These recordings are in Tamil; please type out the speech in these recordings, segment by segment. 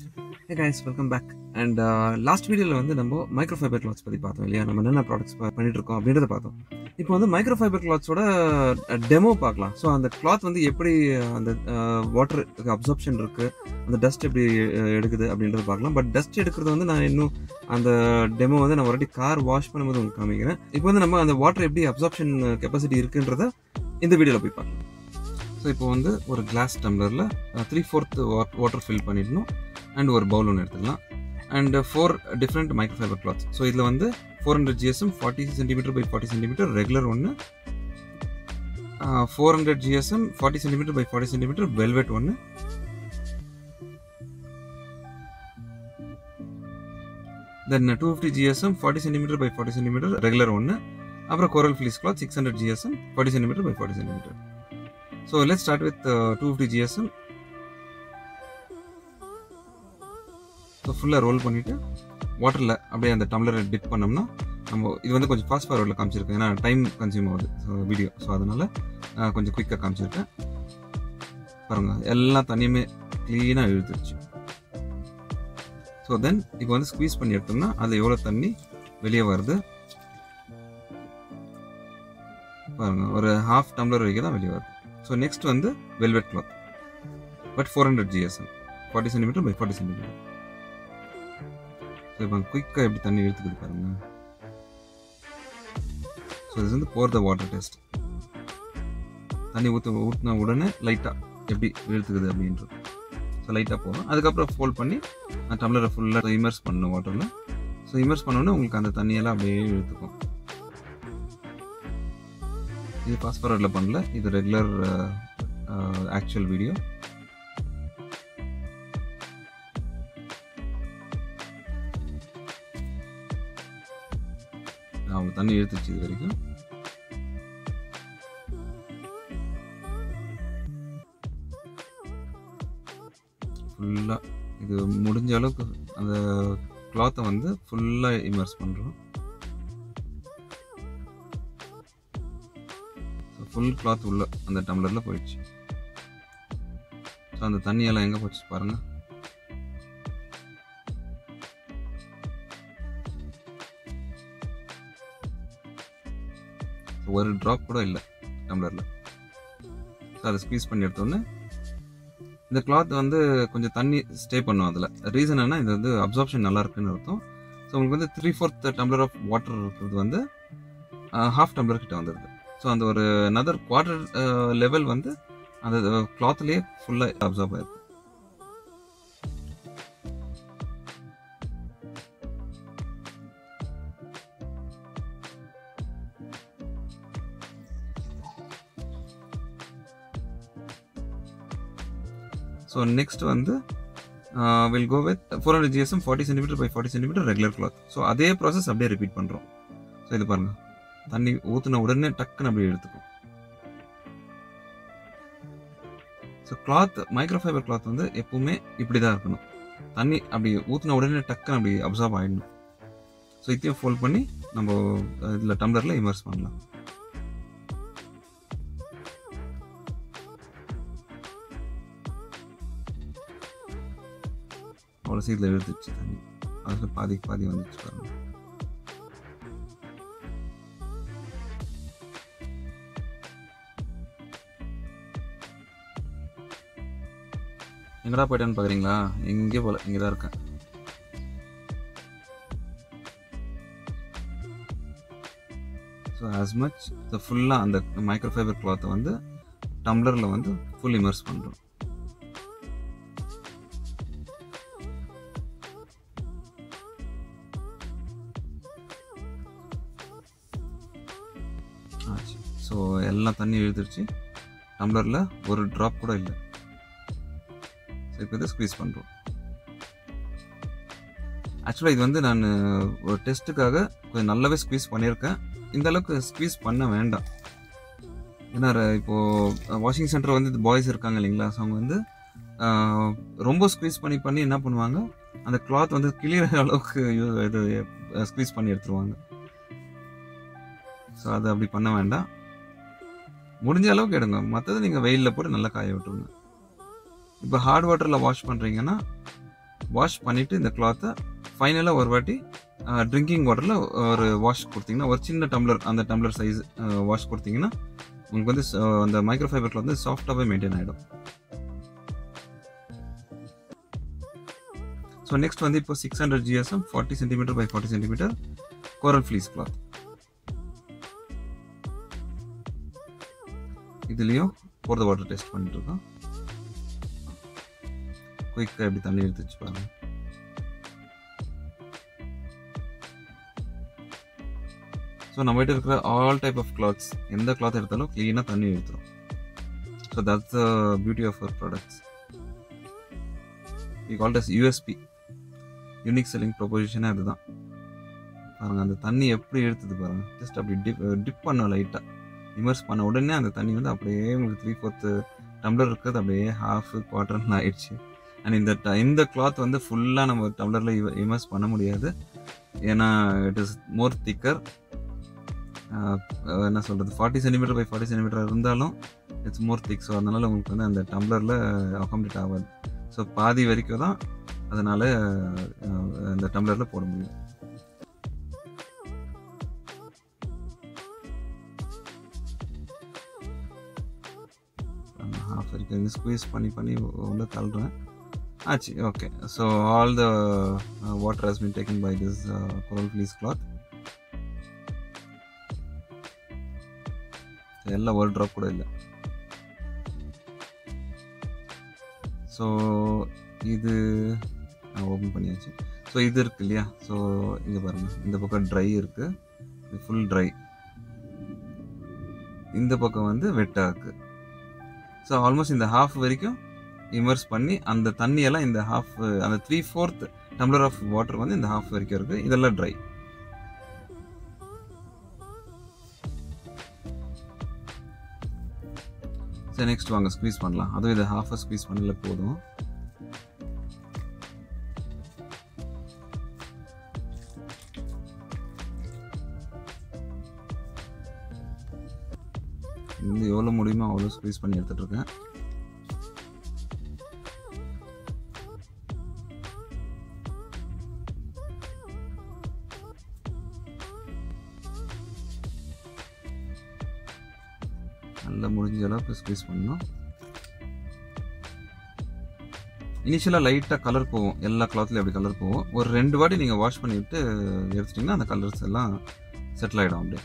hey guys welcome back and last வீடியோவில் வந்து நம்ம மைக்ரோ ஃபைபர் கிளாத்ஸ் பற்றி பார்த்தோம் இல்லையா நம்ம என்னென்ன ப்ராடக்ட்ஸ் பண்ணிட்டு இருக்கோம் அப்படின்றத பார்த்தோம் இப்போ வந்து மைக்ரோ ஃபைபர் கிளாத்ஸோட டெமோ பார்க்கலாம் ஸோ அந்த கிளாத் வந்து எப்படி அந்த வாட்டர் அப்சர்ப்ஷன் இருக்குது அந்த டஸ்ட் எப்படி அஹ், எடுக்குது அப்படின்றத பார்க்கலாம் பட் டஸ்ட் எடுக்கிறது வந்து நான் இன்னும் அந்த டெமோ வந்து நான் ஒருவாட்டி கார் வாஷ் பண்ணும்போது உங்களுக்கு காமிக்கிறேன் இப்போ வந்து நம்ம அந்த வாட்டர் எப்படி அப்சர்ப்ஷன் கெப்பாசிட்டி இருக்குன்றத இந்த வீடியோவில் போய் பார்க்கலாம் ஸோ இப்போ வந்து ஒரு கிளாஸ் டம்ளரில் த்ரீ ஃபோர்த் வாட்டர் ஃபில் பண்ணிடணும் அண்ட் ஒரு பவுல் ஒன்று எடுத்துக்கலாம் and four different micro fibre cloths so இதில் வந்து four hundred GSM forty centimetre by forty centimetre regular ஒன்று four hundred GSM forty centimetre by forty centimetre velvet ஒன்று then two fifty GSM forty centimetre by forty centimetre regular ஒன்று அப்புறம் coral fleece cloth six hundred GSM forty centimetre by forty centimetre so let start with two fifty GSM so ஃபுல்லாக ரோல் பண்ணிவிட்டு வாட்டரில் அப்படியே அந்த டம்ளரை டிப் பண்ணோம்னா நம்ம இது வந்து கொஞ்சம் ஃபாஸ்ட் ஃபார்வர்டில் காமிச்சிருக்கேன் ஏன்னா டைம் கன்சியூம் ஆகுது ஸோ வீடியோ ஸோ அதனால் கொஞ்சம் குயிக்காக காமிச்சிருக்கேன் பாருங்கள் எல்லா தண்ணியுமே க்ளீனாக இழுத்துருச்சு ஸோ தென் இப்போ வந்து ஸ்குவீஸ் பண்ணி எடுத்தோம்னா அதில் எவ்வளோ தண்ணி வெளியே வருது பாருங்க ஒரு ஹாஃப் டம்ளர் வரைக்கும் தான் வெளியே வருது ஸோ நெக்ஸ்ட் வந்து velvet cloth but four hundred GSM forty centimetre by forty centimetre so இப்போ குயிக்காக எப்படி தண்ணி இழுத்துக்குது பாருங்க ஸோ இது வந்து போர் த வாட்டர் டெஸ்ட் தண்ணி ஊற்ற ஊற்றின உடனே லைட்டாக எப்படி இழுத்துக்குது அப்படின்றது ஸோ லைட்டாக போகும் அதுக்கப்புறம் ஃபோல்ட் பண்ணி அந்த டம்ளரை ஃபுல்லாக இமர்ஸ் பண்ணணும் வாட்டரில் ஸோ இமர்ஸ் பண்ணோன்னே உங்களுக்கு அந்த தண்ணியெல்லாம் அப்படியே இழுத்துக்கும் இது ஃபாஸ்ட் ஃபார்வர்டில் பண்ணல இது ரெகுலர் ஆக்சுவல் வீடியோ அவங்க தண்ணி இழுத்துச்சு இது வரைக்கும் ஃபுல்லாக இது முடிஞ்ச அளவுக்கு அந்த கிளாத்தை வந்து ஃபுல்லாக இமர்ஸ் பண்ணுறோம் ஃபுல் கிளாத் உள்ள அந்த டம்ளரில் போயிடுச்சு ஸோ அந்த தண்ணியெல்லாம் எங்கே போச்சு பாருங்கள் ஒரு ட்ராப் கூட இல்லை டம்ளரில் ஸோ அதை ஸ்குவீஸ் பண்ணி எடுத்தோன்னே இந்த கிளாத் வந்து கொஞ்சம் தண்ணி ஸ்டே பண்ணும் அதில் ரீசன் என்ன இது வந்து அப்சார்ப்ஷன் நல்லா இருக்குன்னு அர்த்தம் ஸோ உங்களுக்கு வந்து three fourth tumbler of water இருக்கிறது வந்து ஹாஃப் டம்ளர் கிட்ட வந்துடுது ஸோ அந்த ஒரு நதர் குவார்டர் லெவல் வந்து அந்த கிளாத்லேயே ஃபுல்லாக அப்சார்ப் ஆயிருக்கு ஸோ நெக்ஸ்ட் வந்து will go with four hundred GSM forty centimetre by forty centimetre regular cloth so அதே ப்ராசஸ் அப்படியே ரிப்பீட் பண்ணுறோம் ஸோ இது பாருங்கள் தண்ணி ஊற்றின உடனே டக்குன்னு அப்படியே எடுத்துக்கும் so cloth micro fibre cloth வந்து எப்பவுமே இப்படி தான் இருக்கணும் தண்ணி அப்படி ஊற்றின உடனே டக்குன்னு அப்படி அப்சார்ப் ஆகிடணும் ஸோ இதையும் ஃபோல்ட் பண்ணி நம்ம இதில் டம்ளரில் இமர்ஸ் பண்ணலாம் அவ்வளோ சீட்டில் எடுத்துச்சு தண்ணி அதில் பாதிக்கு பாதி வந்துச்சு பாருங்க எங்கடா போயிட்டேன்னு பார்க்குறீங்களா எங்கே போல இங்கே தான் இருக்கேன் ஸோ ஆஸ் மச் த ஃபுல்லாக அந்த மைக்ரோ ஃபைபர் கிளாத்தை வந்து டம்ளரில் வந்து ஃபுல் இமர்ஸ் பண்ணுறோம் ஆச்சு ஸோ எல்லாம் தண்ணி இழுத்துருச்சு டம்ளரில் ஒரு ட்ராப் கூட இல்லை ஸோ இப்போ இதை ஸ்குவீஸ் பண்ணுறோம் ஆக்சுவலாக இது வந்து நான் ஒரு டெஸ்ட்டுக்காக கொஞ்சம் நல்லாவே ஸ்குவீஸ் பண்ணியிருக்கேன் இந்த அளவுக்கு ஸ்குவீஸ் பண்ண வேண்டாம் ஏன்னா இப்போது வாஷிங் சென்டர் வந்து பாய்ஸ் இருக்காங்க இல்லைங்களா ஸோ அவங்க வந்து ஆஹ், ரொம்ப ஸ்குவீஸ் பண்ணி பண்ணி என்ன பண்ணுவாங்க அந்த கிளாத் வந்து கிளியற அளவுக்கு யூ- இது ஸ்குவீஸ் பண்ணி எடுத்துருவாங்க ஸோ அதை அப்படி பண்ண வேண்டாம் முடிஞ்ச அளவுக்கு எடுங்க மற்றது நீங்கள் வெயிலில் போட்டு நல்லா காய விட்டுருங்க இப்போ ஹார்ட் வாட்டரில் வாஷ் பண்ணுறீங்கன்னா வாஷ் பண்ணிவிட்டு இந்த கிளாத்தை ஃபைனலாக ஒரு வாட்டி ட்ரிங்கிங் வாட்டரில் ஒரு வாஷ் கொடுத்தீங்கன்னா ஒரு சின்ன டம்ளர் அந்த டம்ளர் சைஸ் வாஷ் கொடுத்தீங்கன்னா உங்களுக்கு வந்து ச- அந்த மைக்ரோ ஃபைபர் கிளாத் வந்து சாஃப்டாகவே மெயின்டைன் ஆகிடும் ஸோ நெக்ஸ்ட் வந்து இப்போ six hundred GSM forty centimetre by forty centimetre coral fleece cloth இதுலேயும் போர் வாட்டர் டெஸ்ட் பண்ணிட்டு இருக்கோம் குயிக்காக எப்படி தண்ணி எடுத்து வச்சு பாருங்க ஸோ நம்ம கிட்ட இருக்கிற ஆல் டைப் ஆஃப் கிளாத்ஸ் எந்த கிளாத் எடுத்தாலும் க்ளீனாக தண்ணி எடுத்துரும் so that's the beauty of our products we called as USP unique selling ப்ரொபோசிஷனே அதுதான் பாருங்க அந்த தண்ணி எப்படி எடுத்தது பாருங்க ஜஸ்ட் அப்படி டிப் டிப் பண்ணோம் லைட்டாக இமர்ஸ் பண்ண உடனே அந்த தண்ணி வந்து அப்படியே உங்களுக்கு த்ரீ ஃபோர்த்து டம்ளர் இருக்கிறது அப்படியே ஹாஃப் குவார்டர்னு ஆயிடுச்சு அண்ட் இந்த ட- இந்த கிளாத் வந்து ஃபுல்லாக நம்ம டம்ளரில் இமர்ஸ் பண்ண முடியாது ஏன்னா இட் இஸ் மோர் திக்கர் என்ன சொல்கிறது forty centimetre by forty centimetre இருந்தாலும் இட்ஸ் மோர் திக் ஸோ அதனால் உங்களுக்கு வந்து அந்த டம்ளரில் அகாமடேட் ஆகாது ஸோ பாதி வரைக்கும் தான் அதனால் அந்த டம்ளரில் போட முடியும் ஹாஃப் வரைக்கும் ஸ்குவீஸ் பண்ணி பண்ணி உள்ள தள்ளுறேன் ஆச்சு okay so all the water has been taken by this uh, coral fleece cloth எல்லாம் ஒரு ட்ராப் கூட இல்லை ஸோ இது ஓப்பன் பண்ணியாச்சு ஸோ இது இருக்கு இல்லையா ஸோ இங்கே பாருங்கள் இந்த பக்கம் ட்ரை இருக்கு இது ஃபுல் ட்ரை இந்த பக்கம் வந்து வெட்டாக இருக்கு ஸோ ஆல்மோஸ்ட் இந்த ஹாஃப் வரைக்கும் இமர்ஸ் பண்ணி அந்த தண்ணியெல்லாம் இந்த ஹாஃப் அந்த three fourth tumbler of water வந்து இந்த ஹாஃப் வரைக்கும் இருக்கு இதெல்லாம் ட்ரை சரி நெக்ஸ்ட் வாங்க ஸ்குவீஸ் பண்ணலாம் அதுவும் இதை ஹாஃபாக ஸ்குவீஸ் பண்ணல போதும் இது எவ்வளோ முடியுமோ அவ்வளோ ஸ்குவீஸ் பண்ணி எடுத்துட்டு இருக்கேன் நல்லா முடிஞ்ச அளவுக்கு ஸ்குவீஸ் பண்ணணும் இனிஷியலாக லைட்டாக கலர் போகும் எல்லா கிளாத்லையும் அப்படி கலர் போகும் ஒரு ரெண்டு வாட்டி நீங்கள் வாஷ் பண்ணிவிட்டு எடுத்துட்டிங்கன்னா அந்த கலர்ஸ் எல்லாம் செட்டில் ஆகிடும் அப்படியே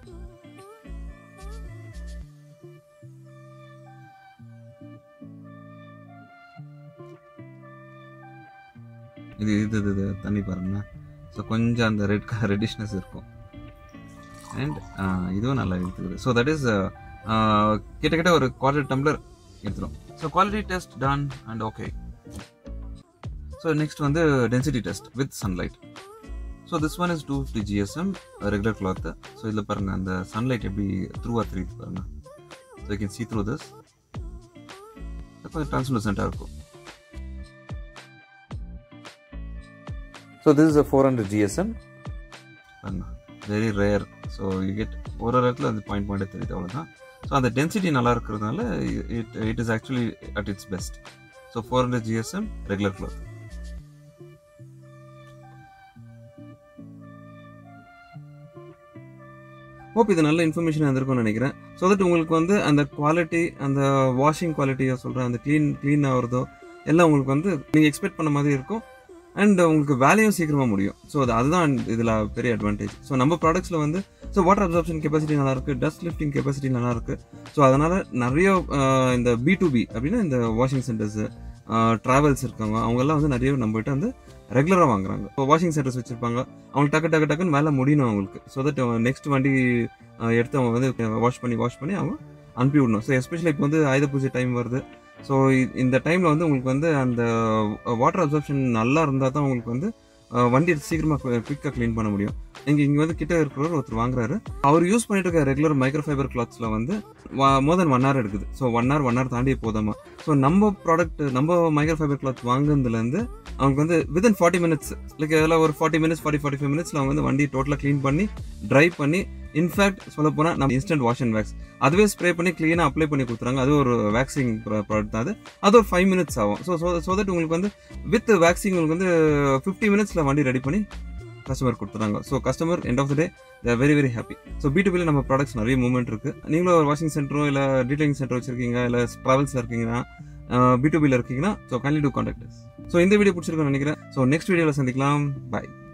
இது இது இது இது தண்ணி பாருங்க ஸோ கொஞ்சம் அந்த ரெட் கலர் ரெட்டிஷ்னஸ் இருக்கும் அண்ட் இதுவும் நல்லா எடுத்துக்குது ஸோ தட் இஸ் கிட்டத்தட்ட ஒரு குவார்டர் டம்ளர் எடுத்துரும் so quality test done and okay so next வந்து density test with sunlight so this one is two fifty GSM regular cloth so இதில் பாருங்கள் அந்த சன்லைட் எப்படி த்ரூ ஆர் த்ரீ பாருங்கள் so you can see through this கொஞ்சம் டிரான்ஸ்லூசண்ட்டாக இருக்கும் so this is a four hundred GSM very rare so you get ஒரு ஒரு இடத்துல வந்து பாயிண்ட் பாயிண்ட் தெரியுது அவ்வளோதான் ஸோ அந்த டென்சிட்டி நல்லா இருக்கிறதுனால it it is actually at its best so four hundred GSM regular cloth hope இது நல்ல இன்ஃபர்மேஷன் இருந்திருக்கும்னு நினைக்கிறேன் ஸோ தட் உங்களுக்கு வந்து அந்த குவாலிட்டி அந்த வாஷிங் குவாலிட்டியை சொல்கிறேன் அந்த க்ளீன் க்ளீன் ஆகிறதோ எல்லாம் உங்களுக்கு வந்து நீங்கள் எக்ஸ்பெக்ட் பண்ண மாதிரி இருக்கும் அண்ட் உங்களுக்கு வேலையும் சீக்கிரமாக முடியும் ஸோ அது அதுதான் இதில் பெரிய அட்வான்டேஜ் ஸோ நம்ம ப்ராடக்ட்ஸில் வந்து ஸோ வாட்டர் அப்சார்ப்ஷன் கெப்பாசிட்டி நல்லா இருக்கு டஸ்ட் லிஃப்டிங் கெப்பாசிட்டி நல்லா இருக்கு ஸோ அதனால நிறைய ஆஹ், இந்த பி டு பி அப்படின்னா இந்த வாஷிங் சென்டர்ஸ் ட்ராவல்ஸ் இருக்காங்க அவங்கெல்லாம் வந்து நிறைய நம்மகிட்ட வந்து ரெகுலராக வாங்குறாங்க இப்போ வாஷிங் சென்டர்ஸ் வச்சிருப்பாங்க அவங்களுக்கு டக்கு டக்கு டக்குன்னு வேலை முடியணும் அவங்களுக்கு ஸோ தட் நெக்ஸ்ட் வண்டி ஆஹ், எடுத்து அவங்க வந்து வாஷ் பண்ணி வாஷ் பண்ணி அவங்க அனுப்பி விடணும் ஸோ எஸ்பெஷலி இப்போ வந்து ஆயுத பூஜை டைம் வருது ஸோ இந்த டைமில் வந்து உங்களுக்கு வந்து அந்த வாட்டர் அப்சர்ப்ஷன் நல்லா இருந்தால் தான் உங்களுக்கு வந்து அஹ், வண்டி சீக்கிரமாக குயிக்காக க்ளீன் பண்ண முடியும் இங்கே இங்கே வந்து கிட்ட இருக்கிறவர் ஒருத்தர் வாங்குறாரு அவர் யூஸ் பண்ணிட்டு இருக்க ரெகுலர் மைக்ரோ ஃபைபர் கிளாத்ஸில் வந்து மோர் தென் ஒன் ஹவர் எடுக்குது so one hour one hour தாண்டி போதாமா ஸோ நம்ம ப்ராடக்ட் நம்ம மைக்ரோ ஃபைபர் கிளாத் வாங்குனதுலேருந்து அவங்களுக்கு வந்து வித்தின் ஃபார்ட்டி மினிட்ஸ் லைக் அதில் ஒரு forty minutes forty forty five மினிட்ஸில் அவங்க வந்து வண்டி டோட்டலாக க்ளீன் பண்ணி ட்ரை பண்ணி இன்ஃபேக்ட் சொல்ல போனால் நம்ம இன்ஸ்டன்ட் வாஷ் அண்ட் வேக்ஸ் அதுவே ஸ்ப்ரே பண்ணி க்ளீனாக அப்ளை பண்ணி கொடுத்துறாங்க அது ஒரு வேக்சிங் ப்ராடக்ட் தான் அது அது ஒரு ஃபைவ் மினிட்ஸ் ஆகும் ஸோ ஸோ ஸோ தட் உங்களுக்கு வந்து வித் வேக்சிங் உங்களுக்கு வந்து ஃபிஃப்டி மினிட்ஸில் வண்டி ரெடி பண்ணி கஸ்டமர் கொடுத்துறாங்க so customer end of the day they're very very happy so B to நம்ம ப்ராடக்ட்ஸ் நிறைய மூவ்மெண்ட் இருக்குது நீங்களும் ஒரு வாஷிங் சென்டரோ இல்லை டீடைலிங் சென்டர் வச்சிருக்கீங்க இல்லை ட்ராவல்ஸில் இருக்கீங்கன்னா பி டு பியில் இருக்கீங்கன்னா so kindly do contact so இந்த வீடியோ பிடிச்சிருக்கோன்னு நினைக்கிறேன் ஸோ நெக்ஸ்ட் வீடியோவில் சந்திக்கலாம் பாய்